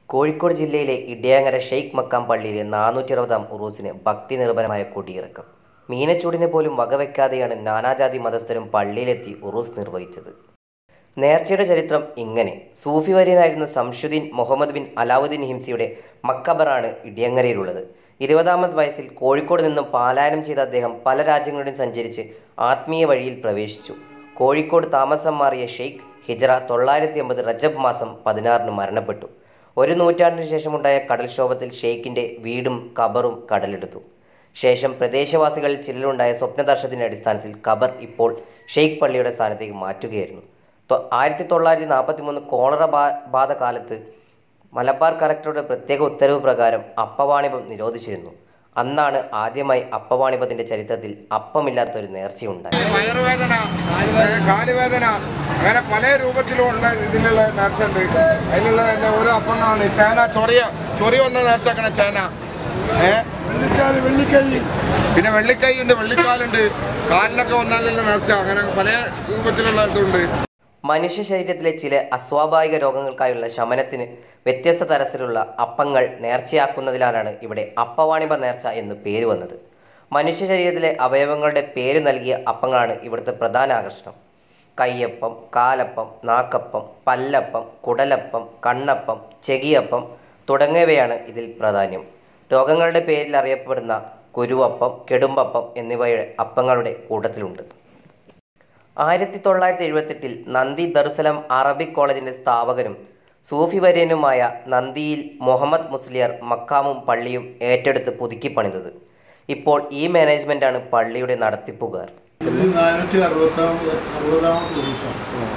കോഴിക്കോട് ജില്ലയിലെ ഇടയാങ്ങര ഷെയ്ഖ് മക്കാം പള്ളിയിലെ നാനൂറ്റി അറുപതാം ഉറൂസിന് ഭക്തി നിർഭരമായ കൊടിയിറക്കം മീനച്ചൂടിനെ പോലും വകവെക്കാതെയാണ് നാനാജാതി മതസ്ഥരും പള്ളിയിലെത്തി ഉറൂസ് നിർവഹിച്ചത് നേർച്ചയുടെ ചരിത്രം ഇങ്ങനെ സൂഫി വര്യനായിരുന്ന സംഷുദ്ദീൻ മുഹമ്മദ് ബിൻ അലാവുദ്ദീൻ ഹിംസിയുടെ മക്കബറാണ് ഇടിയങ്ങരയിലുള്ളത് ഇരുപതാമത് വയസ്സിൽ കോഴിക്കോട് നിന്നും പാലായനം ചെയ്ത അദ്ദേഹം പല രാജ്യങ്ങളിലും സഞ്ചരിച്ച് ആത്മീയ വഴിയിൽ പ്രവേശിച്ചു കോഴിക്കോട് താമസം മാറിയ ഷെയ്ഖ് ഹിജറ തൊള്ളായിരത്തി അമ്പത് റജബ് മാസം പതിനാറിന് മരണപ്പെട്ടു ഒരു നൂറ്റാണ്ടിന് ശേഷമുണ്ടായ കടൽക്ഷോഭത്തിൽ ഷെയ്ഖിന്റെ വീടും കബറും കടലെടുത്തു ശേഷം പ്രദേശവാസികളിൽ ചിലരുണ്ടായ സ്വപ്നദർശനത്തിന്റെ അടിസ്ഥാനത്തിൽ ഖബർ ഇപ്പോൾ ഷെയ്ഖ് പള്ളിയുടെ സ്ഥാനത്തേക്ക് മാറ്റുകയായിരുന്നു തൊ- ആയിരത്തി തൊള്ളായിരത്തി നാൽപ്പത്തി മൂന്ന് കോളറ ബാ- ബാധ കാലത്ത് മലബാർ കലക്ടറുടെ പ്രത്യേക ഉത്തരവ് പ്രകാരം അപ്പവാണിഭം നിരോധിച്ചിരുന്നു അന്നാണ് ആദ്യമായി അപ്പവാണിഭത്തിന്റെ ചരിത്രത്തിൽ അപ്പമില്ലാത്ത ഒരു നേർച്ചയുണ്ടായത് വയറുവേദന ഏ, കാലുവേദന അങ്ങനെ പല രൂപത്തിലുള്ള ഇതിലുള്ള നേർച്ച ഉണ്ട് അതിലുള്ള എൻ്റെ ഓരോ അപ്പങ്ങളാണ് ചേന ചൊറിയ ചൊറി വന്ന നേർച്ചക്കണ ചേന ഏ വെള്ളിക്കാല് വെള്ളിക്കൈ പിന്നെ വെള്ളിക്കൈ ഉണ്ട് വെള്ളിക്കാലുണ്ട് കാലിനൊക്കെ വന്നാലുള്ള നേർച്ച അങ്ങനെ പല രൂപത്തിലുള്ള ഇതുണ്ട് മനുഷ്യ ശരീരത്തിലെ ചില അസ്വാഭാവിക രോഗങ്ങൾക്കായുള്ള ശമനത്തിന് വ്യത്യസ്ത തരത്തിലുള്ള അപ്പങ്ങൾ നേർച്ചയാക്കുന്നതിലാണ് ഇവിടെ അപ്പവാണിഭ നേർച്ച എന്ന് പേര് വന്നത് മനുഷ്യ ശരീരത്തിലെ അവയവങ്ങളുടെ പേര് നൽകിയ അപ്പങ്ങളാണ് ഇവിടുത്തെ പ്രധാന ആകർഷണം കയ്യപ്പം കാലപ്പം നാക്കപ്പം പല്ലപ്പം കുടലപ്പം കണ്ണപ്പം ചെകിയപ്പം തുടങ്ങിയവയാണ് ഇതിൽ പ്രാധാന്യം രോഗങ്ങളുടെ പേരിൽ അറിയപ്പെടുന്ന കുരുവപ്പം കെടുമ്പപ്പം എന്നിവയുടെ അപ്പങ്ങളുടെ കൂട്ടത്തിലുണ്ട് ആയിരത്തി തൊള്ളായിരത്തി എഴുപത്തെട്ടിൽ നന്ദി ദറുസലം അറബിക് കോളേജിന്റെ സ്ഥാപകനും സൂഫി വര്യനുമായ നന്ദിയിൽ മുഹമ്മദ് മുസ്ലിയാർ മക്കാമും പള്ളിയും ഏറ്റെടുത്ത് പുതുക്കി പണിതത് ഇപ്പോൾ ഈ മാനേജ്മെന്റാണ് പള്ളിയുടെ നടത്തിപ്പുകാർ ഇത് നാനൂറ്റി അറുപത്താമത് അറുപതാമത് ദിവസം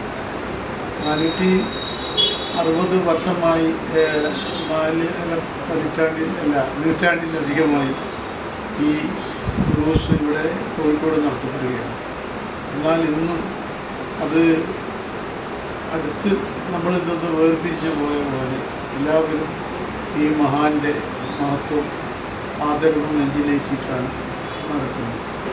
നാനൂറ്റി അറുപത് വർഷമായി ഏഹ്, നാല് അല്ല പതിറ്റാണ്ടിൽ അല്ല നൂറ്റാണ്ടിലധികമായി ഈ ക്രൂസ് ഇവിടെ കോഴിക്കോട് നടത്തപ്പെടുകയാണ് എന്നാൽ ഇന്നും അത് അടുത്ത് നമ്മളിതൊന്ന് വേർപിരിച്ച് പോയ പോലെ എല്ലാവരും ഈ മഹാന്റെ മഹത്വം ആദരവും നെഞ്ചിലേറ്റിട്ടാണ് നടക്കുന്നത്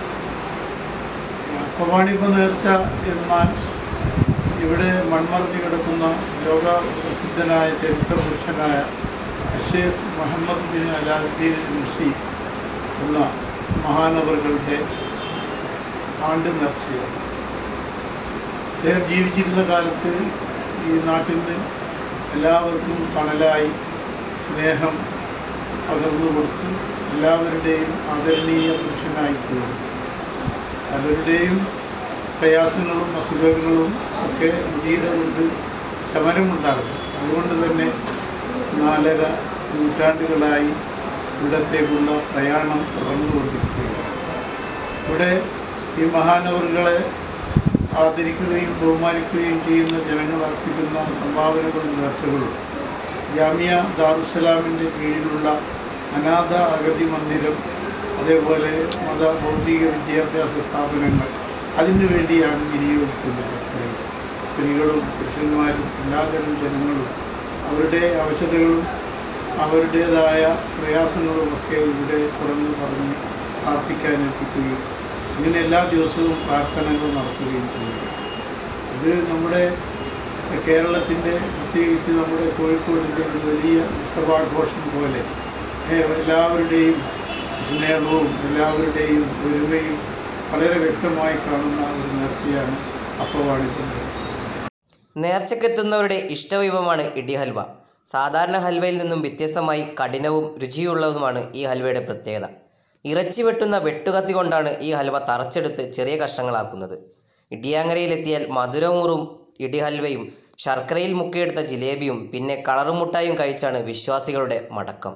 അപ്പവാണിപ്പ നേർച്ച എന്നാൽ ഇവിടെ മൺമറഞ്ഞു കിടക്കുന്ന ലോക പ്രസിദ്ധനായ ചരിത്ര പുരുഷനായ അഷേഖ് മുഹമ്മദ് ബിൻ അലാദ്ദീൻ മുസി എന്ന മഹാനവറുകളുടെ ആണ്ട് നേർച്ചയാണ് അദ്ദേഹം ജീവിച്ചിരുന്ന കാലത്ത് ഈ നാട്ടിൽ നിന്ന് എല്ലാവർക്കും തണലായി സ്നേഹം പകർന്നു കൊടുത്ത് എല്ലാവരുടെയും ആദരണീയ പുരുഷനായി തീർന്നു പലരുടെയും പ്രയാസങ്ങളും അസുഖങ്ങളും ഒക്കെ ഇന്ത്യയുടെ കൊണ്ട് ശമനമുണ്ടാകും അതുകൊണ്ട് തന്നെ നാലര നൂറ്റാണ്ടുകളായി ഇവിടത്തേക്കുള്ള പ്രയാണം തുടർന്നുകൊണ്ടിരിക്കുകയാണ് ഇവിടെ ഈ മഹാനവറുകളെ ആദരിക്കുകയും ബഹുമാനിക്കുകയും ചെയ്യുന്ന ജനങ്ങൾ അർപ്പിക്കുന്ന സംഭാവനകളും നേർച്ചകളും ജാമിയ ദാറുസലാമിൻ്റെ കീഴിലുള്ള അനാഥ അഗതി മന്ദിരം അതേപോലെ മത ഭൗതിക വിദ്യാഭ്യാസ സ്ഥാപനങ്ങൾ അതിനു വേണ്ടിയാണ് വിനിയോഗിക്കുന്നത് അത്രയും സ്ത്രീകളും പുരുഷന്മാരും എല്ലാതരം ജനങ്ങളും അവരുടെ ആവശ്യതകളും അവരുടേതായ പ്രയാസങ്ങളും ഒക്കെ ഇവിടെ തുറന്ന് പറഞ്ഞ് പ്രാർത്ഥിക്കാൻ ഏൽപ്പിക്കുകയും ഇങ്ങനെ എല്ലാ ദിവസവും പ്രാർത്ഥനകൾ നടത്തുകയും ചെയ്യുക ഇത് നമ്മുടെ കേരളത്തിൻ്റെ പ്രത്യേകിച്ച് നമ്മുടെ കോഴിക്കോടിൻ്റെ ഒരു വലിയ ഉത്സവാഘോഷം പോലെ ഏഹ്, എല്ലാവരുടെയും സ്നേഹവും എല്ലാവരുടെയും ഒരുമയും വളരെ വ്യക്തമായി കാണുന്ന ഒരു നേർച്ചയാണ് അപ്പവാണിപ്പ നേർച്ച നേർച്ചക്കെത്തുന്നവരുടെ ഇഷ്ടവിഭവമാണ് ഇടി ഹൽവ സാധാരണ ഹൽവയിൽ നിന്നും വ്യത്യസ്തമായി കഠിനവും രുചിയുള്ളതുമാണ് ഈ ഹൽവയുടെ പ്രത്യേകത ഇറച്ചി വെട്ടുന്ന വെട്ടുകത്തി കൊണ്ടാണ് ഈ ഹൽവ തറച്ചെടുത്ത് ചെറിയ കഷ്ണങ്ങളാക്കുന്നത് ഇടിയാങ്ങരയിലെത്തിയാൽ മധുരമൂറും ഇടി ഹൽവയും ശർക്കരയിൽ മുക്കിയെടുത്ത ജിലേബിയും പിന്നെ കളറും മുട്ടായും കഴിച്ചാണ് വിശ്വാസികളുടെ മടക്കം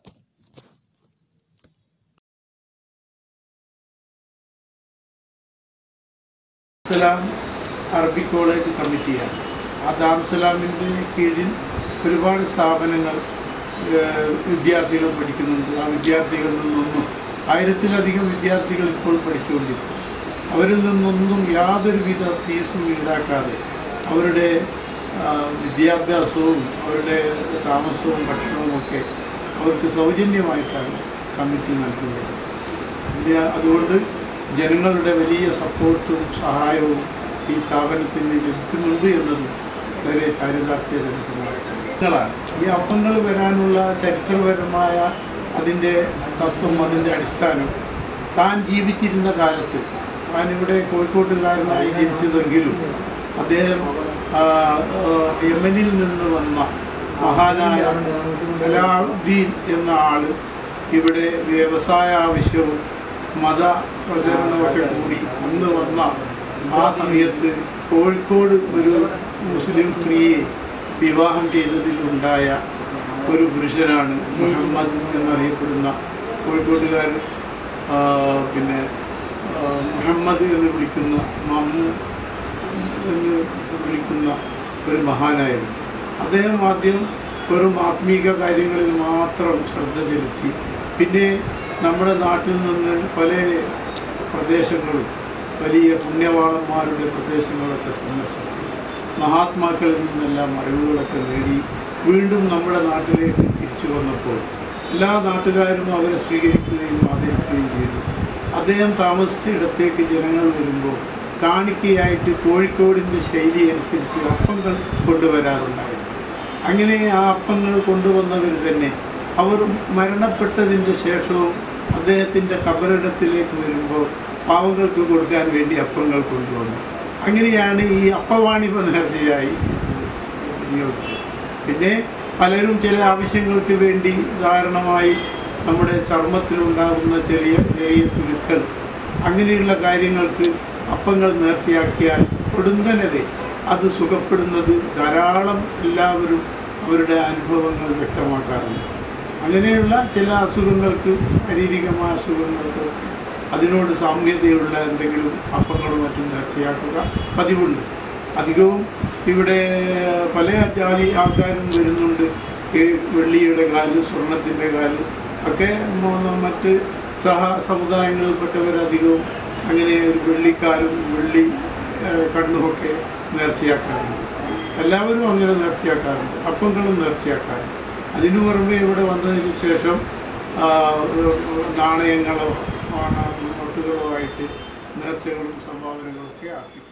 സലാം അറബി കോളേജ് കമ്മിറ്റിയാണ് ആ ദാംസലാമിൻ്റെ കീഴിൽ ഒരുപാട് സ്ഥാപനങ്ങൾ ഏഹ്, വിദ്യാർത്ഥികൾ പഠിക്കുന്നുണ്ട് ആ വിദ്യാർത്ഥികളിൽ നിന്നൊന്നും ആയിരത്തിലധികം വിദ്യാർത്ഥികൾ ഇപ്പോൾ പഠിച്ചുകൊണ്ടിരിക്കും അവരിൽ നിന്നൊന്നും യാതൊരുവിധ ഫീസും ഈടാക്കാതെ അവരുടെ ആ, വിദ്യാഭ്യാസവും അവരുടെ താമസവും ഭക്ഷണവും ഒക്കെ അവർക്ക് സൗജന്യമായിട്ടാണ് കമ്മിറ്റി നൽകുന്നത് ഇത് അതുകൊണ്ട് ജനങ്ങളുടെ വലിയ സപ്പോർട്ടും സഹായവും ഈ സ്ഥാപനത്തിന് ലഭിക്കുന്നുണ്ട് എന്നതും വളരെ ചാരിതാർത്ഥ്യജനകമായ കാര്യമാണ് ങ്ങളാണ് ഈ അപ്പങ്ങൾ വരാനുള്ള ചരിത്രപരമായ അതിൻ്റെ തത്വം അതിൻ്റെ അടിസ്ഥാനം താൻ ജീവിച്ചിരുന്ന കാലത്ത് താൻ ഇവിടെ കോഴിക്കോട്ടുകാരനായി ജനിച്ചതെങ്കിലും അദ്ദേഹം ആ, ആ, യമനിൽ നിന്ന് വന്ന മഹാനായ കലാഉദ്ദീൻ എന്ന ആള് ഇവിടെ വ്യവസായ ആവശ്യവും മത പ്രചരണമൊക്കെ കൂടി അന്ന് വന്ന ആ സമയത്ത് കോഴിക്കോട് ഒരു മുസ്ലിം സ്ത്രീയെ വിവാഹം ചെയ്തതിലുണ്ടായ ഒരു പുരുഷനാണ് മുഹമ്മദ് എന്നറിയപ്പെടുന്ന കോഴിക്കോട്ടുകാരൻ ആ, പിന്നെ ആ, മുഹമ്മദ് എന്ന് വിളിക്കുന്ന മമ്മു എന്ന് വിളിക്കുന്ന ഒരു മഹാനായിരുന്നു അദ്ദേഹം ആദ്യം വെറും ആത്മീക കാര്യങ്ങളിൽ മാത്രം ശ്രദ്ധ ചെലുത്തി പിന്നെ നമ്മുടെ നാട്ടിൽ നിന്ന് പല പ്രദേശങ്ങളും വലിയ പുണ്യവാളന്മാരുടെ പ്രദേശങ്ങളൊക്കെ സന്ദർശിച്ചു മഹാത്മാക്കളിൽ നിന്നെല്ലാം അറിവുകളൊക്കെ നേടി വീണ്ടും നമ്മുടെ നാട്ടിലേക്ക് തിരിച്ചു വന്നപ്പോൾ എല്ലാ നാട്ടുകാരും അവരെ സ്വീകരിക്കുകയും ആദരിക്കുകയും ചെയ്തു അദ്ദേഹം താമസിച്ച ഇടത്തേക്ക് ജനങ്ങൾ വരുമ്പോൾ കാണിക്കയായിട്ട് കോഴിക്കോടിൻ്റെ ശൈലി അനുസരിച്ച് അപ്പങ്ങൾ കൊണ്ടുവരാറുണ്ടായിരുന്നു അങ്ങനെ ആ അപ്പങ്ങൾ കൊണ്ടുവന്നവർ തന്നെ അവർ മരണപ്പെട്ടതിൻ്റെ ശേഷവും അദ്ദേഹത്തിൻ്റെ കബറിടത്തിലേക്ക് വരുമ്പോൾ പാവങ്ങൾക്ക് കൊടുക്കാൻ വേണ്ടി അപ്പങ്ങൾ കൊണ്ടുവന്നു അങ്ങനെയാണ് ഈ അപ്പവാണിപ നേർച്ചയായി വിനിയോഗിച്ചത് പിന്നെ പലരും ചില ആവശ്യങ്ങൾക്ക് വേണ്ടി ഉദാഹരണമായി നമ്മുടെ ചർമ്മത്തിലുണ്ടാകുന്ന ചെറിയ ചെറിയ തുരുക്കൽ അങ്ങനെയുള്ള കാര്യങ്ങൾക്ക് അപ്പങ്ങൾ നേർച്ചയാക്കിയാൽ പൊടുന്നനരെ അത് സുഖപ്പെടുന്നത് ധാരാളം എല്ലാവരും അവരുടെ അനുഭവങ്ങൾ വ്യക്തമാക്കാറുണ്ട് അങ്ങനെയുള്ള ചില അസുഖങ്ങൾക്ക് ശാരീരികമായ അസുഖങ്ങൾക്ക് അതിനോട് സാമ്യതയുള്ള എന്തെങ്കിലും അപ്പങ്ങളും മറ്റും നേർച്ചയാക്കുക പതിവുണ്ട് അധികവും ഇവിടെ പല ജാതി ആൾക്കാരും വരുന്നുണ്ട് ഈ വെള്ളിയുടെ കാല് സ്വർണത്തിൻ്റെ കാല് ഒക്കെ മ- മറ്റ് സഹ സമുദായങ്ങളിൽപ്പെട്ടവരധികവും അങ്ങനെ ഒരു വെള്ളിക്കാലും വെള്ളി ഏഹ്, കണ്ണുമൊക്കെ നേർച്ചയാക്കാറുണ്ട് എല്ലാവരും അങ്ങനെ നേർച്ചയാക്കാറുണ്ട് അപ്പങ്ങളും നേർച്ചയാക്കാറുണ്ട് അതിനു പുറമെ ഇവിടെ വന്നതിന് ശേഷം ആ, നാണയങ്ങളോ നോട്ടുകളോ ആയിട്ട് നേർച്ചകളും സംഭാവനകളൊക്കെ അർപ്പിക്കും